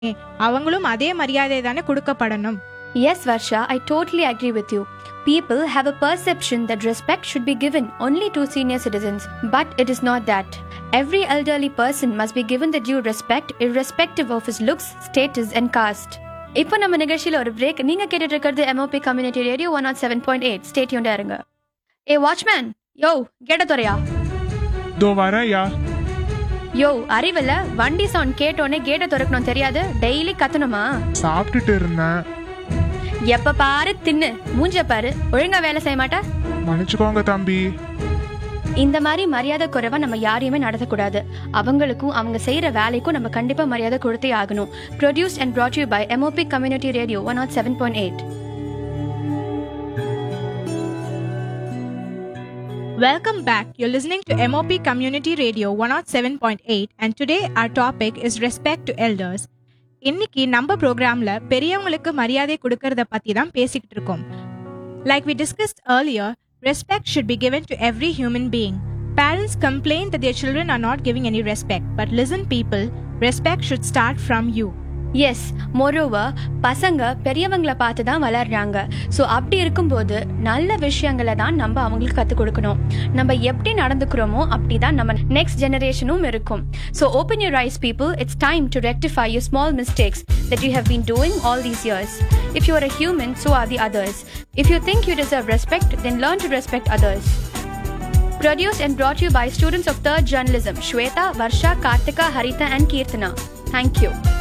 அவங்களும் அதே மரியாதை தானே கொடுக்கப்படணும் Yes, Varsha, I totally agree with you. People have a perception that respect should be given only to senior citizens, but it is not that. Every elderly person must be given the due respect irrespective of his looks, status, and caste. இப்போ நம்ம நிகழ்ச்சியில் ஒரு break நீங்க கேட்டுட்டு இருக்கிறது MOP community radio one nought seven point eight ஸ்டேட்யூண்டா இருங்க ஏ வாட்ச்மேன் யோ கேட்ட துறையா இதோ வரேன்யா யோ அறிவில்ல வண்டி சவுண்ட் கேட்டோன்னே கேட்ட திறக்கணும் தெரியாது டெய்லி கத்தணுமா சாப்பிட்டுட்டு இருந்தேன் எப்ப பாரு தின்னு மூஞ்ச பாரு ஒழுங்கா வேலை செய்ய மாட்டா மன்னிச்சுக்கோங்க தம்பி இந்த மாதிரி மரியாதை குறைவா நம்ம யாரையுமே நடத்தக்கூடாது அவங்களுக்கும் அவங்க செய்யற வேலைக்கும் நம்ம கண்டிப்பா மரியாதை கொடுத்தே ஆகணும் produced and brought you by MOP community radio one nought seven point eight Welcome back. You're listening to MOP Community Radio 107.8 and today our topic is respect to elders. இன்னைக்கு நம்ம ப்ரோக்ராம்ல பெரியவங்களுக்கு மரியாதை கொடுக்கறத பத்தி தான் பேசிக்கிட்டு இருக்கோம் like we discussed earlier respect should be given to every human being parents complain that their children are not giving any respect but listen people respect should start from you yes moreover பசங்க பெரியவங்களை பார்த்து தான் வளர்றாங்க so அப்படி இருக்கும்போது நல்ல விஷயங்களை தான் நம்ம அவங்களுக்கு கற்றுக் கொடுக்கணும் நம்ம எப்படி நடந்துக்கிறோமோ அப்படி தான் நம்ம நெக்ஸ்ட் ஜெனரேஷனும் இருக்கும் so open your eyes people it's time to rectify your small mistakes that you have been doing all these years if you are a human so are the others if you think you deserve respect then learn to respect others Produced and brought to you by students of 3rd Journalism, Shweta, Varsha, Kartika, Harita, and Kirtana. Thank you.